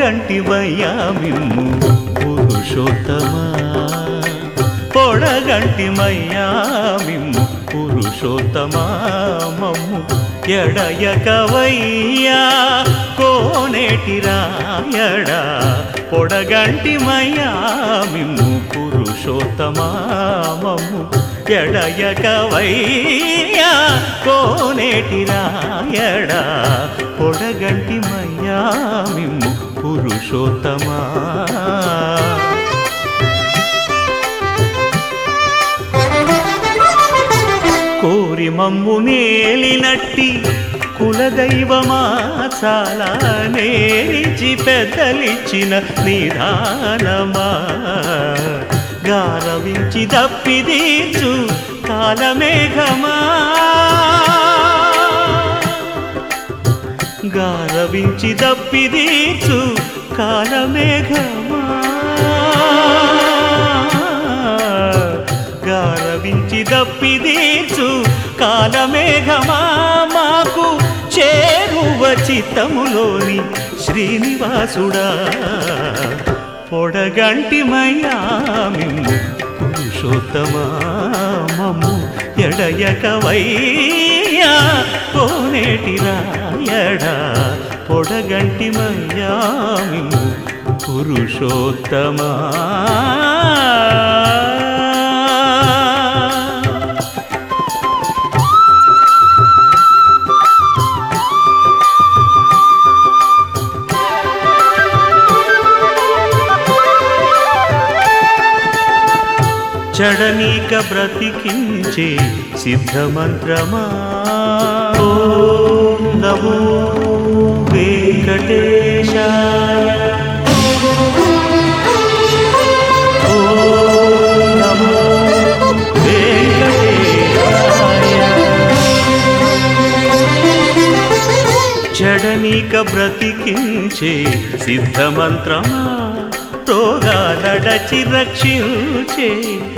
పొడగంటివయ్యా మిమ్ము పురుషోత్తమా పొడగంటిమయ్యా మిమ్ము పురుషోత్తమా మమ్ము ఎడయకవయ్యా కోనేటి రాయడా పొడగంటిమయ్యా మిమ్ము పురుషోత్తమా మమ్ము ఎడయకవయ్యా కోనేటి రాయడా పొడగంటిమయ్యా మిమ్ము పురుషోత్తమా కోరి మమ్ము నేలినట్టి కులదైవమా చాలా నేరిచి పెద్దలిచ్చిన నిదానమా గారవించి దప్పిదీర్చు కాలమేఘమా గారవించి దప్పిదీర్చు కాలమేఘమా గారవించి దప్పిదీర్చు కాలమేఘమా మాకు చేరువ చిత్తములోని శ్రీనివాసుడా పొడగంటి మయామిమ్ము పురుషోత్తమా మమ్ము ఎడయకవయ్యా కోనేటి రాయడా పొడగంటి మయామిమ్ము పురుషోత్తమా చడనీక బ్రతికించే సిద్ధమంత్రమా ఓం నమో వెంకటేశాయ ఓం నమో వెంకటేశాయ చడనీక బ్రతికించే సిద్ధమంత్రమా రోగాలడచి రక్షించే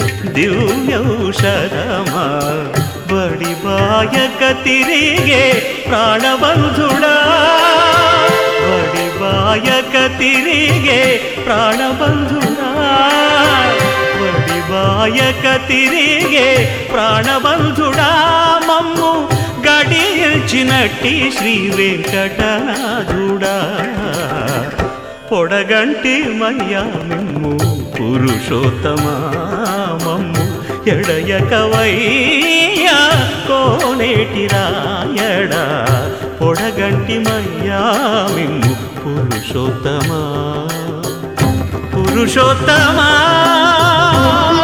దివ్యౌషధమా బడి బాయక తిరిగే ప్రాణబంధుడా బడి బాయక తిరిగే ప్రాణబంధుడా బడి బాయక తిరిగే ప్రాణబంధుడా మమ్ము గడిచినట్టి శ్రీ వెంకటనాథుడా పొడగంటి మయ్యా మిమ్ము పురుషోత్తమా మమ్ము ఎడయకవయ్యా కోనేటి రాయడా పొడగంటి మయ్యా మిమ్ము పురుషోత్తమా పురుషోత్తమా